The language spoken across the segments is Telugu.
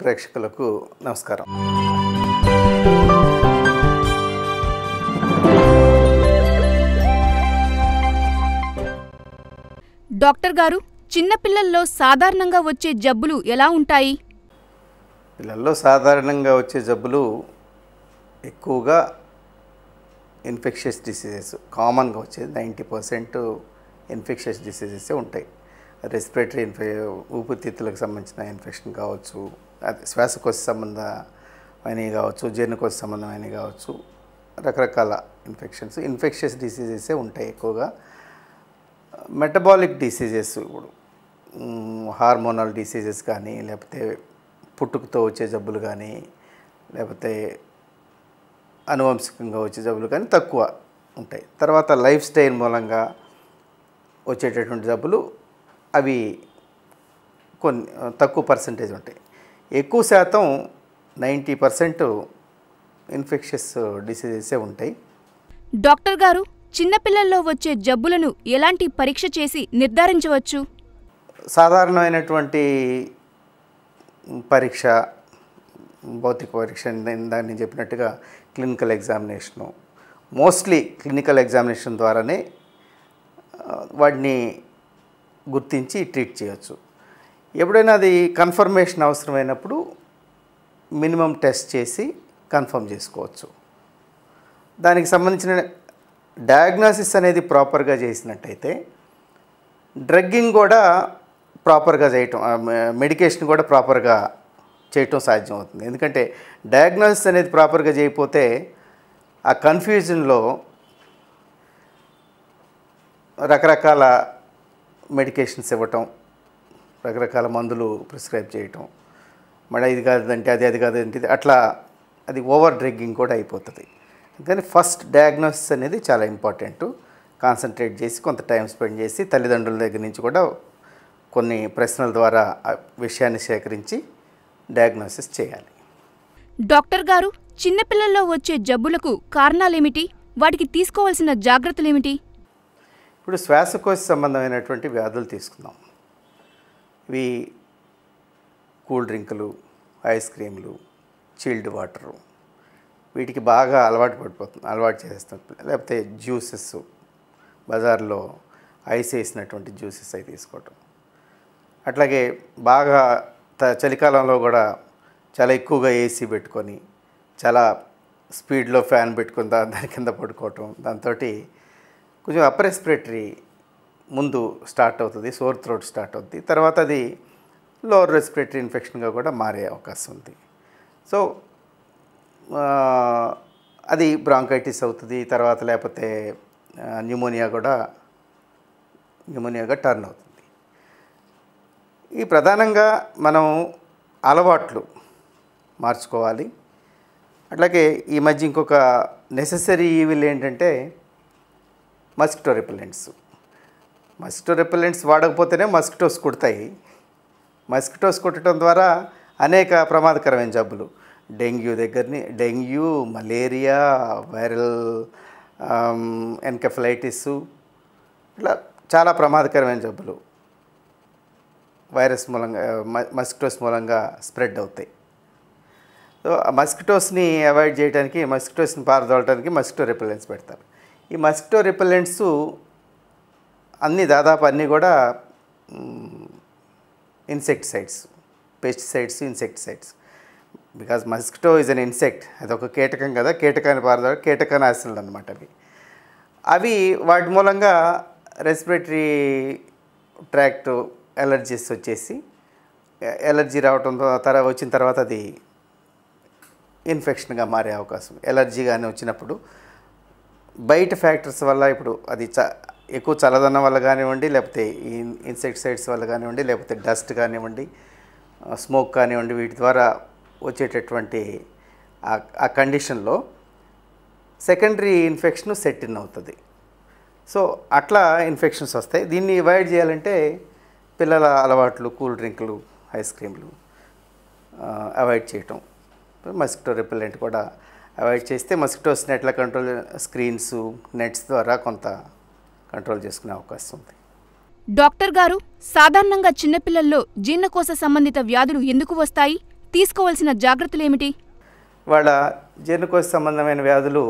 ప్రేక్షకులకు నమస్కారం డాక్టర్ గారు చిన్నపిల్లల్లో సాధారణంగా వచ్చే జబ్బులు ఎలా ఉంటాయి పిల్లల్లో సాధారణంగా వచ్చే జబ్బులు ఎక్కువగా ఇన్ఫెక్షియస్ డిసీజెస్ కామన్గా వచ్చేది నైంటీ పర్సెంట్ ఇన్ఫెక్షియస్ డిసీజెసే ఉంటాయి రెస్పిరేటరీ ఇన్ఫె ఊపిరితిత్తులకు సంబంధించిన ఇన్ఫెక్షన్ కావచ్చు అది శ్వాసకోశ సంబంధమైనవి కావచ్చు జీర్ణకోశ సంబంధమైనవి కావచ్చు రకరకాల ఇన్ఫెక్షన్స్ ఇన్ఫెక్షియస్ డిసీజెసే ఉంటాయి ఎక్కువగా మెటబాలిక్ డిసీజెస్ ఇప్పుడు హార్మోనల్ డిసీజెస్ కానీ లేకపోతే పుట్టుకతో వచ్చే జబ్బులు కానీ లేకపోతే అనువంశికంగా వచ్చే జబ్బులు కానీ తక్కువ ఉంటాయి తర్వాత లైఫ్ స్టైల్ మూలంగా వచ్చేటటువంటి జబ్బులు అవి కొన్ని తక్కువ పర్సంటేజ్ ఉంటాయి ఎక్కువ శాతం నైంటీ పర్సెంట్ ఇన్ఫెక్షస్ డిసీజెసే ఉంటాయి డాక్టర్ గారు చిన్నపిల్లల్లో వచ్చే జబ్బులను ఎలాంటి పరీక్ష చేసి నిర్ధారించవచ్చు సాధారణమైనటువంటి పరీక్ష భౌతిక పరీక్ష నేను దాన్ని చెప్పినట్టుగా clinical examination mostly clinical examination ద్వారానే ఆ, వాటిని గుర్తించి ట్రీట్ చేయొచ్చు ఎప్పుడైనా అది కన్ఫర్మేషన్ అవసరమైనప్పుడు మినిమం టెస్ట్ చేసి కన్ఫర్మ్ చేసుకోవచ్చు దానికి సంబంధించిన డయాగ్నోసిస్ అనేది ప్రాపర్గా చేసినట్టయితే డ్రగ్గింగ్ కూడా ప్రాపర్గా చేయటం ఆ, మె- మెడికేషన్ కూడా ప్రాపర్గా చేయటం సాధ్యం అవుతుంది ఎందుకంటే డయాగ్నోసిస్ అనేది ప్రాపర్గా చేయకపోతే ఆ కన్ఫ్యూజన్లో రకరకాల మెడికేషన్స్ ఇవ్వటం రకరకాల మందులు ప్రిస్క్రైబ్ చేయటం మళ్ళీ ఇది కాదంటే అది అది కాదంటే ఇది అట్లా అది ఓవర్ డ్రగ్గింగ్ కూడా అయిపోతుంది కానీ ఫస్ట్ డయాగ్నోసిస్ అనేది చాలా ఇంపార్టెంట్ కాన్సన్ట్రేట్ చేసి కొంత టైం స్పెండ్ చేసి తల్లిదండ్రుల దగ్గర నుంచి కూడా కొన్ని ప్రశ్నల ద్వారా ఆ విషయాన్ని సేకరించి డయాగ్నోసిస్ చేయాలి డాక్టర్ గారు చిన్నపిల్లల్లో వచ్చే జబ్బులకు కారణాలేమిటి వాటికి తీసుకోవాల్సిన జాగ్రత్తలేమిటి ఇప్పుడు శ్వాసకోశ సంబంధమైనటువంటి వ్యాధులు తీసుకుందాం ఇవి కూల్ డ్రింకులు ఐస్ క్రీములు చిల్డ్ వాటరు వీటికి బాగా అలవాటు పడిపోతుంది అలవాటు చేసేస్తాం లేకపోతే జ్యూసెస్ బజార్లో ఐస్ వేసినటువంటి జ్యూసెస్ అవి తీసుకోవటం అట్లాగే బాగా త- చలికాలంలో కూడా చాలా ఎక్కువగా ఏసీ పెట్టుకొని చాలా స్పీడ్లో ఫ్యాన్ పెట్టుకొని దా దాని కింద పడుకోవటం దాంతో కొంచెం అప్పర్ రెస్పిరేటరీ ముందు స్టార్ట్ అవుతుంది సోర్ థ్రోట్ స్టార్ట్ అవుతుంది తర్వాత అది లోవర్ రెస్పిరేటరీ ఇన్ఫెక్షన్గా కూడా మారే అవకాశం ఉంది సో ఆ, అది బ్రాంకైటిస్ అవుతుంది తర్వాత లేకపోతే న్యూమోనియా కూడా న్యూమోనియాగా టర్న్ అవుతుంది ఈ ప్రధానంగా మనం అలవాట్లు మార్చుకోవాలి అట్లాగే ఈ మధ్య ఇంకొక నెససరీ ఈవిల్ ఏంటంటే మస్కిటో రిపెలెంట్స్ మస్కిటో రిపెలెంట్స్ వాడకపోతేనే మస్కిటోస్ కుడతాయి మస్కిటోస్ కుట్టడం ద్వారా అనేక ప్రమాదకరమైన జబ్బులు డెంగ్యూ దగ్గరని డెంగ్యూ మలేరియా వైరల్ ఎన్కెఫలైటిస్ ఇట్లా చాలా ప్రమాదకరమైన జబ్బులు వైరస్ మూలంగా మస్కిటోస్ మూలంగా స్ప్రెడ్ అవుతాయి సో ఆ మస్కిటోస్ని అవాయిడ్ చేయడానికి మస్కిటోస్ని పారదోలడానికి మస్కిటో రిపెలెంట్స్ పెడతారు ఈ మస్కిటో రిపెలెంట్స్ అన్నీ దాదాపు అన్నీ కూడా insecticides pesticides insecticides because mosquito is an insect అది ఒక కీటకం కదా కీటకాన్ని పారదో కీటకనాశనలు అనమాట అవి అవి వాటి మూలంగా రెస్పిరేటరీ ట్రాక్ట్ ఎలర్జీస్ వచ్చేసి ఎలర్జీ రావడంతో తర్వాత వచ్చిన తర్వాత అది ఇన్ఫెక్షన్గా మారే అవకాశం ఎలర్జీ కానీ వచ్చినప్పుడు బయట ఫ్యాక్టర్స్ వల్ల ఇప్పుడు అది చ ఎక్కువ చల్లదనం వల్ల కానివ్వండి లేకపోతే ఈ ఇన్సెక్టిసైడ్స్ వల్ల కానివ్వండి లేకపోతే డస్ట్ కానివ్వండి స్మోక్ కానివ్వండి వీటి ద్వారా వచ్చేటటువంటి ఆ- ఆ కండిషన్లో సెకండరీ ఇన్ఫెక్షన్ సెట్ ఇన్ అవుతుంది సో అట్లా ఇన్ఫెక్షన్స్ వస్తాయి దీన్ని అవాయిడ్ చేయాలంటే పిల్లల అలవాట్లు కూల్ డ్రింకులు ఐస్ క్రీమ్లు అవాయిడ్ చేయటం మస్కిటో రిపెల్లెంట్ కూడా అవాయిడ్ చేస్తే మస్కిటోస్ని ఎట్లా కంట్రోల్ స్క్రీన్స్ నెట్స్ ద్వారా కొంత కంట్రోల్ చేసుకునే అవకాశం ఉంది డాక్టర్ గారు సాధారణంగా చిన్నపిల్లల్లో జీర్ణకోశ సంబంధిత వ్యాధులు ఎందుకు వస్తాయి తీసుకోవాల్సిన జాగ్రత్తలేమిటి వాళ్ళ జీర్ణకోశ సంబంధమైన వ్యాధులు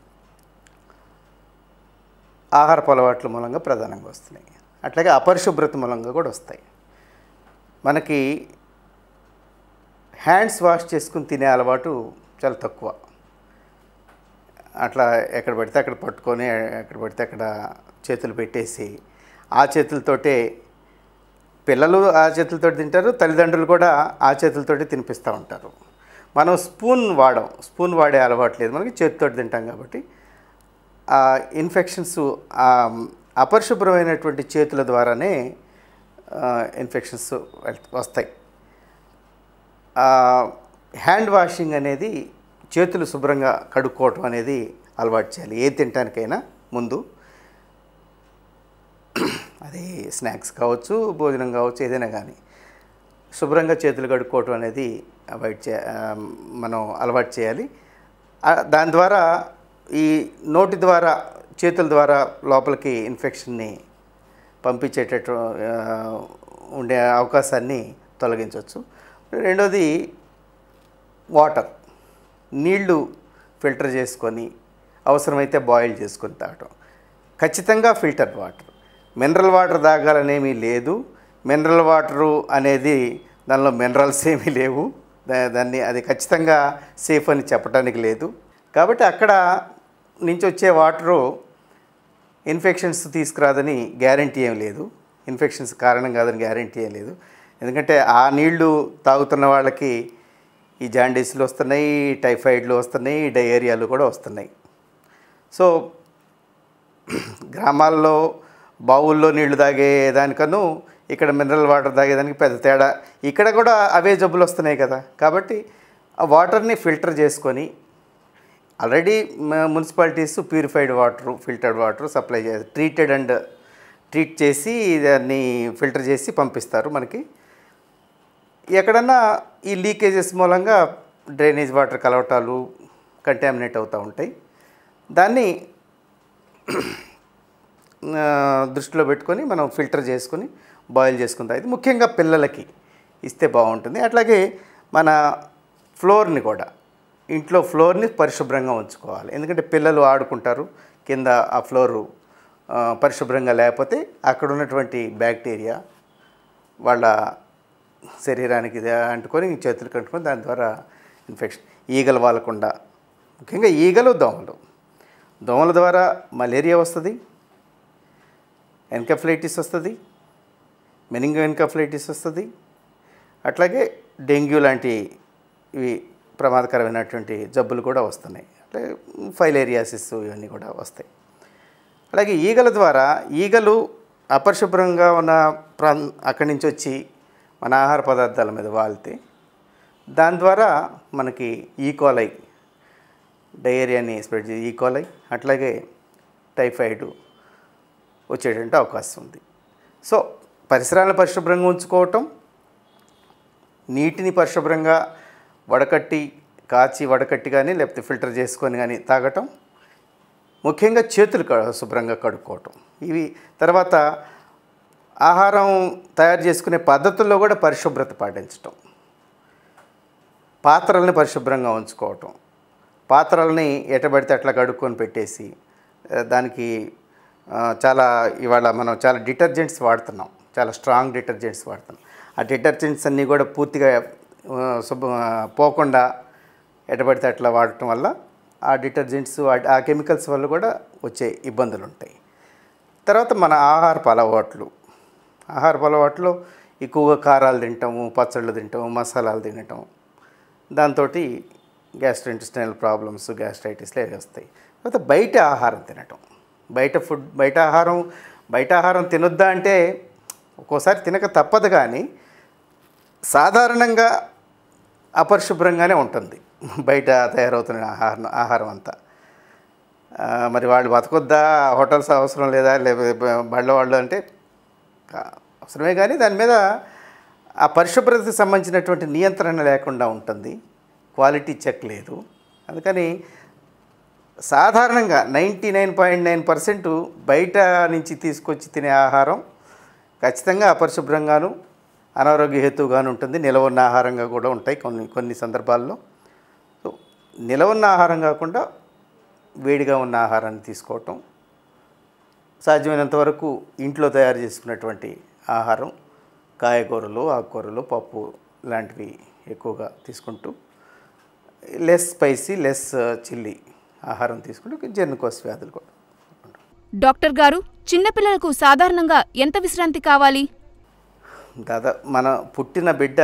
ఆహారపు అలవాట్ల మూలంగా ప్రధానంగా వస్తున్నాయి అట్లాగే అపరిశుభ్రత మూలంగా కూడా వస్తాయి మనకి హ్యాండ్స్ వాష్ చేసుకుని తినే అలవాటు చాలా తక్కువ అట్లా ఎక్కడ పడితే అక్కడ పట్టుకొని ఎక్కడ పడితే అక్కడ చేతులు పెట్టేసి ఆ చేతులతోటే పిల్లలు ఆ చేతులతో తింటారు తల్లిదండ్రులు కూడా ఆ చేతులతోటి తినిపిస్తూ ఉంటారు మనం స్పూన్ వాడం స్పూన్ వాడే అలవాటు లేదు మనకి చేతితో తింటాం కాబట్టి ఆ ఇన్ఫెక్షన్స్ ఆ అపరిశుభ్రమైనటువంటి చేతుల ద్వారానే ఇన్ఫెక్షన్స్ వస్తాయి ఆ, హ్యాండ్ వాషింగ్ అనేది చేతులు శుభ్రంగా కడుక్కోవటం అనేది అలవాటు చేయాలి ఏ తినటానికైనా ముందు అది స్నాక్స్ కావచ్చు భోజనం కావచ్చు ఏదైనా కానీ శుభ్రంగా చేతులు కడుక్కోవటం అనేది అవాయిడ్ చే ఆ, మనం అలవాటు చేయాలి ఆ, దాని ద్వారా ఈ నోటి ద్వారా చేతుల ద్వారా లోపలికి ఇన్ఫెక్షన్ని పంపించేటట్టు ఆ, ఉండే అవకాశాన్ని తొలగించవచ్చు రెండోది వాటర్ నీళ్లు ఫిల్టర్ చేసుకొని అవసరమైతే బాయిల్ చేసుకొని తాగటం ఖచ్చితంగా ఫిల్టర్ వాటర్ మినరల్ వాటర్ తాగాలనేమీ లేదు మినరల్ వాటరు అనేది దానిలో మినరల్స్ ఏమీ లేవు దా- దాన్ని అది ఖచ్చితంగా సేఫ్ అని చెప్పడానికి లేదు కాబట్టి అక్కడ నుంచి వచ్చే వాటరు ఇన్ఫెక్షన్స్ తీసుకురాదని గ్యారంటీ ఏం లేదు ఇన్ఫెక్షన్స్ కారణం కాదని గ్యారంటీ ఏం లేదు ఎందుకంటే ఆ నీళ్లు తాగుతున్న వాళ్ళకి ఈ జాండీస్లు వస్తున్నాయి టైఫాయిడ్లు వస్తున్నాయి డయేరియాలు కూడా వస్తున్నాయి సో గ్రామాల్లో బావుల్లో నీళ్లు తాగే దానికను ఇక్కడ మినరల్ వాటర్ తాగేదానికి పెద్ద తేడా ఇక్కడ కూడా అవే జబ్బులు వస్తున్నాయి కదా కాబట్టి ఆ వాటర్ని ఫిల్టర్ చేసుకొని already municipalities purified water filtered water supply చేస్తారు ట్రీటెడ్ అండ్ ట్రీట్ చేసి దాన్ని ఫిల్టర్ చేసి పంపిస్తారు మనకి ఎక్కడన్నా ఈ లీకేజెస్ మూలంగా డ్రైనేజ్ వాటర్ కలవటాలు కంటామినేట్ అవుతూ ఉంటాయి దాన్ని ఆ, దృష్టిలో పెట్టుకొని మనం ఫిల్టర్ చేసుకొని బాయిల్ చేసుకుంటాం ఇది ముఖ్యంగా పిల్లలకి ఇస్తే బాగుంటుంది అట్లాగే మన ఫ్లోర్ని కూడా ఇంట్లో ఫ్లోర్ని పరిశుభ్రంగా ఉంచుకోవాలి ఎందుకంటే పిల్లలు ఆడుకుంటారు కింద ఆ ఫ్లోరు ఆ, పరిశుభ్రంగా లేకపోతే అక్కడ ఉన్నటువంటి బ్యాక్టీరియా వాళ్ళ శరీరానికి ఇది అంటుకొని చేతులు కట్టుకొని దాని ద్వారా ఇన్ఫెక్షన్ ఈగలు వాలకుండా ముఖ్యంగా ఈగలు దోమలు దోమల ద్వారా మలేరియా వస్తుంది ఎన్కఫ్లైటిస్ వస్తుంది మెనింగో ఎన్కఫ్లైటిస్ వస్తుంది అట్లాగే డెంగ్యూ లాంటి ఇవి ప్రమాదకరమైనటువంటి జబ్బులు కూడా వస్తున్నాయి అట్లాగే ఫైలేరియాసిస్ ఇవన్నీ కూడా వస్తాయి అలాగే ఈగల ద్వారా ఈగలు అపరిశుభ్రంగా ఉన్న ప్రాం అక్కడి నుంచి వచ్చి మన ఆహార పదార్థాల మీద వాలితే దాని ద్వారా మనకి ఈకోలై డయేరియాని స్ప్రెడ్ చేసి ఈకోలై అట్లాగే టైఫాయిడ్ వచ్చేటువంటి అవకాశం ఉంది సో పరిసరాలను పరిశుభ్రంగా ఉంచుకోవటం నీటిని పరిశుభ్రంగా వడకట్టి కాచి వడకట్టి కానీ లేకపోతే ఫిల్టర్ చేసుకొని కానీ తాగటం ముఖ్యంగా చేతులు క- శుభ్రంగా కడుక్కోవటం ఇవి తర్వాత ఆహారం తయారు చేసుకునే పద్ధతుల్లో కూడా పరిశుభ్రత పాటించటం పాత్రల్ని పరిశుభ్రంగా ఉంచుకోవటం పాత్రల్ని ఎటబడితే అట్లా కడుక్కొని పెట్టేసి ఆ, దానికి ఆ, చాలా ఇవాళ మనం చాలా డిటర్జెంట్స్ వాడుతున్నాం చాలా స్ట్రాంగ్ డిటర్జెంట్స్ వాడుతున్నాం ఆ డిటర్జెంట్స్ అన్నీ కూడా పూర్తిగా ఆ, శుభ్ర పోకుండా ఎటబడితే అట్లా వాడటం వల్ల ఆ డిటర్జెంట్స్ ఆ- ఆ కెమికల్స్ వల్ల కూడా వచ్చే ఇబ్బందులు ఉంటాయి తర్వాత మన ఆహారపు అలవాట్లు ఆహారపు అలవాట్లు ఎక్కువగా కారాలు తింటాము పచ్చళ్ళు తింటాము మసాలాలు తినటం దాంతో గ్యాస్ట్రోఇంటెస్టైనల్ ప్రాబ్లమ్స్ గ్యాస్ట్రైటిస్లు అవి వస్తాయి తర్వాత బయట ఆహారం తినటం బయట ఫుడ్ బయట ఆహారం బయట ఆహారం తినొద్దా అంటే ఒక్కోసారి తినక తప్పదు కానీ సాధారణంగా అపరిశుభ్రంగానే ఉంటుంది బయట తయారవుతున్న ఆహారం ఆహారం అంతా ఆ, మరి వాళ్ళు బతకొద్దా హోటల్స్ అవసరం లేదా లేకపోతే బళ్ళ వాళ్ళు అంటే కా- అవసరమే కానీ దాని మీద ఆ పరిశుభ్రతకు సంబంధించినటువంటి నియంత్రణ లేకుండా ఉంటుంది క్వాలిటీ చెక్ లేదు అందుకని సాధారణంగా ninety nine point nine percent బయట నుంచి తీసుకొచ్చి తినే ఆహారం ఖచ్చితంగా అపరిశుభ్రంగాను అనారోగ్య హేతువుగాను ఉంటుంది నిలవన్న ఆహారంగా కూడా ఉంటాయి కొన్ని కొన్ని సందర్భాల్లో సో నిలవన్న ఆహారం కాకుండా వేడిగా ఉన్న ఆహారాన్ని తీసుకోవటం సాధ్యమైనంత వరకు ఇంట్లో తయారు చేసుకున్నటువంటి ఆహారం కాయగూరలు ఆకుకూరలు పప్పు లాంటివి ఎక్కువగా తీసుకుంటూ లెస్ స్పైసీ లెస్ చిల్లీ ఆహారం తీసుకుంటూ జర్నకోశ వ్యాధులు కూడా డాక్టర్ గారు చిన్నపిల్లలకు సాధారణంగా ఎంత విశ్రాంతి కావాలి దాదా మన పుట్టిన బిడ్డ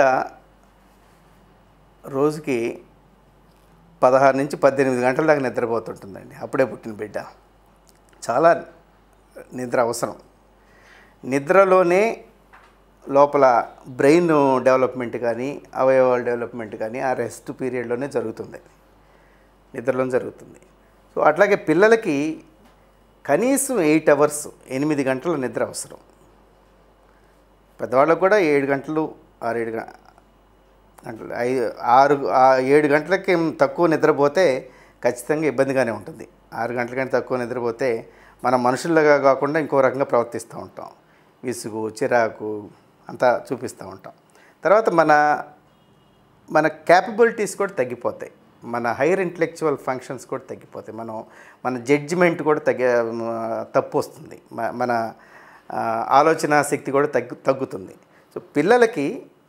రోజుకి పదహారు నుంచి పద్దెనిమిది గంటల దాకా నిద్రపోతుంటుందండి అప్పుడే పుట్టిన బిడ్డ చాలా నిద్ర అవసరం నిద్రలోనే లోపల బ్రెయిన్ డెవలప్మెంట్ కానీ అవయవాల డెవలప్మెంట్ కానీ ఆ రెస్ట్ పీరియడ్లోనే జరుగుతుంది నిద్రలో జరుగుతుంది సో అట్లాగే పిల్లలకి కనీసం ఎయిట్ అవర్స్ ఎనిమిది గంటల నిద్ర అవసరం పెద్దవాళ్ళకు కూడా ఏడు గంటలు ఆరేడు గ- గంటలు ఐదు ఆరు ఆ ఏడు గంటలకి తక్కువ నిద్రపోతే ఖచ్చితంగా ఇబ్బందిగానే ఉంటుంది ఆరు గంటల కంటే తక్కువ నిద్రపోతే మనం మనుషుల్లాగా కాకుండా ఇంకో రకంగా ప్రవర్తిస్తూ ఉంటాం విసుగు చిరాకు అంతా చూపిస్తూ ఉంటాం తర్వాత మన మన క్యాపబిలిటీస్ కూడా తగ్గిపోతాయి మన హైయర్ ఇంటలెక్చువల్ ఫంక్షన్స్ కూడా తగ్గిపోతాయి మనం మన జడ్జిమెంట్ కూడా తగ్గి తప్పు వస్తుంది మ- మన ఆ, ఆలోచన శక్తి కూడా తగ్గు తగ్గుతుంది సో పిల్లలకి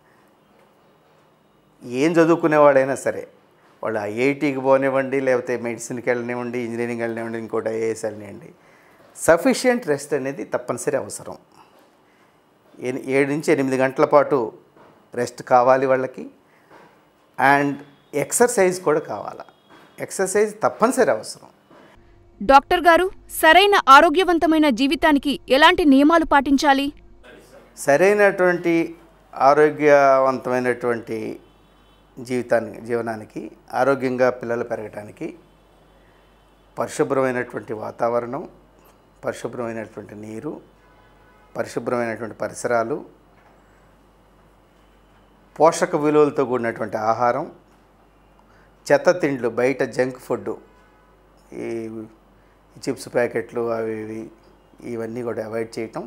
ఏం చదువుకునేవాడైనా సరే వాళ్ళు ఐఐటీకి పోనివ్వండి లేకపోతే మెడిసిన్కి వెళ్ళనివ్వండి ఇంజనీరింగ్ వెళ్ళనివ్వండి ఇంకోటి ఐఏఎస్ వెళ్ళనివ్వండి సఫిషియంట్ రెస్ట్ అనేది తప్పనిసరి అవసరం ఎని- ఏడు నుంచి ఎనిమిది గంటల పాటు రెస్ట్ కావాలి వాళ్ళకి అండ్ ఎక్సర్సైజ్ కూడా కావాలి ఎక్సర్సైజ్ తప్పనిసరి అవసరం డాక్టర్ గారు సరైన ఆరోగ్యవంతమైన జీవితానికి ఎలాంటి నియమాలు పాటించాలి సరైనటువంటి ఆరోగ్యవంతమైనటువంటి జీవితాన్ని జీవనానికి ఆరోగ్యంగా పిల్లలు పెరగటానికి పరిశుభ్రమైనటువంటి వాతావరణం పరిశుభ్రమైనటువంటి నీరు పరిశుభ్రమైనటువంటి పరిసరాలు పోషక విలువలతో కూడినటువంటి ఆహారం చెత్త తిండ్లు బయట జంక్ ఫుడ్ ఈ చిప్స్ ప్యాకెట్లు అవి ఇవి ఇవన్నీ కూడా అవాయిడ్ చేయటం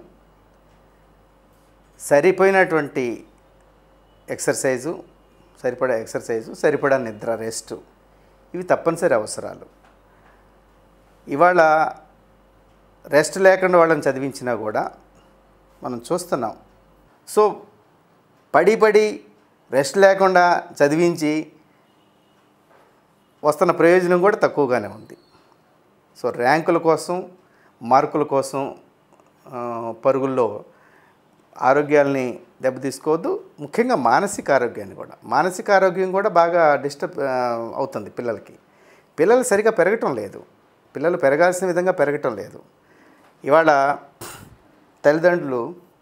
సరిపోయినటువంటి ఎక్సర్సైజు సరిపడా ఎక్సర్సైజు సరిపడా నిద్ర రెస్ట్ ఇవి తప్పనిసరి అవసరాలు ఇవాళ రెస్ట్ లేకుండా వాళ్ళని చదివించినా కూడా మనం చూస్తున్నాం సో పడి పడి రెస్ట్ లేకుండా చదివించి వస్తున్న ప్రయోజనం కూడా తక్కువగానే ఉంది సో ర్యాంకుల కోసం మార్కుల కోసం ఆ, పరుగుల్లో ఆరోగ్యాల్ని దెబ్బతీసుకోవద్దు ముఖ్యంగా మానసిక ఆరోగ్యాన్ని కూడా మానసిక ఆరోగ్యం కూడా బాగా డిస్టర్బ్ ఆ, అవుతుంది పిల్లలకి పిల్లలు సరిగా పెరగటం లేదు పిల్లలు పెరగాల్సిన విధంగా పెరగటం లేదు ఇవాళ తల్లిదండ్రులు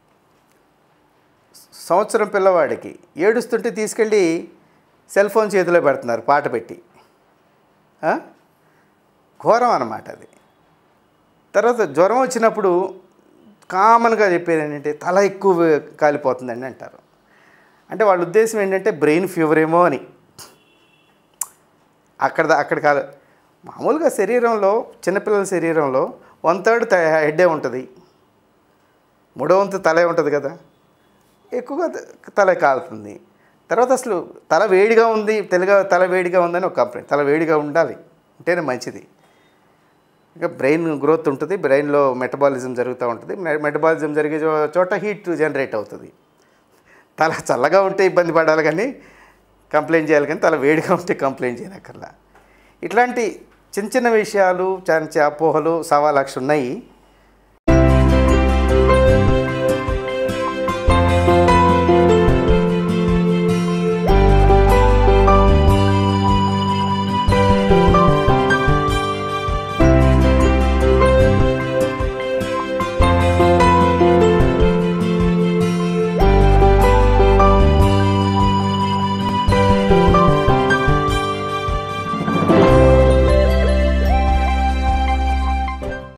సంవత్సరం పిల్లవాడికి ఏడుస్తుంటే తీసుకెళ్ళి సెల్ ఫోన్ చేతిలో పెడుతున్నారు పాట పెట్టి ఆ? ఘోరం అన్నమాట అది తర్వాత జ్వరం వచ్చినప్పుడు కామన్గా చెప్పేది ఏంటంటే తల ఎక్కువ కాలిపోతుందండి అంటారు అంటే వాళ్ళ ఉద్దేశం ఏంటంటే బ్రెయిన్ ఫీవర్ ఏమో అని అక్కడ దా- అక్కడ కాదు మామూలుగా శరీరంలో చిన్నపిల్లల శరీరంలో వన్ థర్డ్ హెడ్డే ఉంటుంది మూడో వంతు తలే ఉంటుంది కదా ఎక్కువగా త- తల కాలుతుంది తర్వాత అసలు తల వేడిగా ఉంది తెలుగా తల వేడిగా ఉందని ఒక కంప్లైంట్ తల వేడిగా ఉండాలి ఉంటేనే మంచిది ఇంకా బ్రెయిన్ గ్రోత్ ఉంటుంది బ్రెయిన్లో మెటబాలిజం జరుగుతూ ఉంటుంది మె- మెటబాలిజం జరిగే చో- చోట హీట్ జనరేట్ అవుతుంది తల చల్లగా ఉంటే ఇబ్బంది పడాలి కానీ కంప్లైంట్ చేయాలి కానీ తల వేడిగా ఉంటే కంప్లైంట్ చేయనక్కర్లా ఇట్లాంటి చిన్న చిన్న విషయాలు చిన్న చిన్న అపోహలు సవా లక్ష ఉన్నాయి